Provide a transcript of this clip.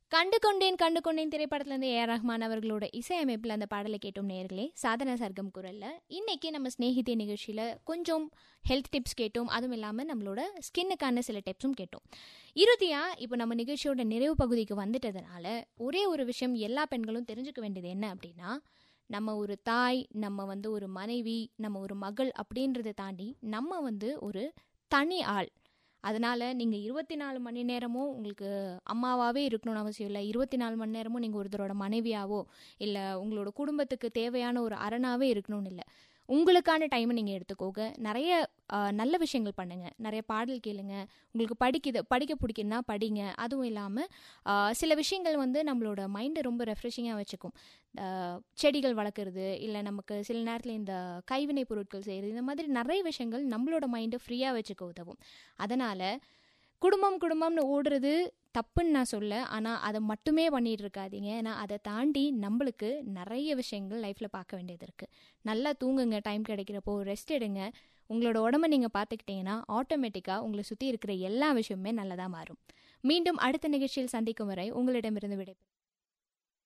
கண்டு கொண்டேன் கண்டு கொண்டேன் திரைப்படத்துலேருந்து ஏ ஆர் ரஹ்மான் அவர்களோட இசையமைப்பில் அந்த பாடலை கேட்டோம் நேர்களே சாதனா சர்க்கம் குரலில் இன்னைக்கு நம்ம ஸ்நேகிதே நிகழ்ச்சியில் கொஞ்சம் ஹெல்த் டிப்ஸ் கேட்டோம் அதுவும் இல்லாமல் நம்மளோட ஸ்கின்னுக்கான சில டிப்ஸும் கேட்டோம் இறுதியாக இப்போ நம்ம நிகழ்ச்சியோட நிறைவு பகுதிக்கு வந்துட்டதுனால ஒரே ஒரு விஷயம் எல்லா பெண்களும் தெரிஞ்சுக்க வேண்டியது என்ன அப்படின்னா நம்ம ஒரு தாய் நம்ம வந்து ஒரு மனைவி நம்ம ஒரு மகள் அப்படின்றத தாண்டி நம்ம வந்து ஒரு தனி ஆள் அதனால் நீங்கள் இருபத்தி நாலு மணி நேரமும் உங்களுக்கு அம்மாவாகவே இருக்கணும்னு அவசியம் இல்லை இருபத்தி நாலு மணி நேரமும் நீங்கள் ஒருத்தரோட மனைவியாவோ இல்லை உங்களோட குடும்பத்துக்கு தேவையான ஒரு அரணாவே இருக்கணும்னு இல்லை உங்களுக்கான டைமை நீங்கள் எடுத்துக்கோங்க நிறைய ஆஹ், நல்ல விஷயங்கள் பண்ணுங்கள் நிறைய பாடல் கேளுங்க உங்களுக்கு படிக்குது படிக்க பிடிக்குன்னா படிங்க அதுவும் இல்லாமல் சில விஷயங்கள் வந்து நம்மளோட மைண்டை ரொம்ப ரெஃப்ரெஷிங்காக வச்சுக்கும் ஆஹ், செடிகள் வளர்க்குறது இல்லை நமக்கு சில நேரத்தில் இந்த கைவினை பொருட்கள் செய்கிறது இந்த மாதிரி நிறைய விஷயங்கள் நம்மளோட மைண்டை ஃப்ரீயாக வச்சுக்க உதவும் அதனால் குடும்பம் குடும்பம்னு ஓடுறது தப்புன்னு நான் சொல்ல ஆனால் அதை மட்டுமே பண்ணிட்டு இருக்காதீங்க ஏன்னா அதை தாண்டி நம்மளுக்கு நிறைய விஷயங்கள் லைஃப்பில் பார்க்க வேண்டியது இருக்குது நல்லா தூங்குங்க டைம் கிடைக்கிறப்போ ரெஸ்ட் எடுங்க உங்களோட உடம்ப நீங்கள் பார்த்துக்கிட்டீங்கன்னா ஆட்டோமேட்டிக்காக உங்களை சுற்றி இருக்கிற எல்லா விஷயமுமே நல்லதாக மாறும் மீண்டும் அடுத்த நிகழ்ச்சியில் சந்திக்கும் வரை உங்களிடமிருந்து விடைபெறும்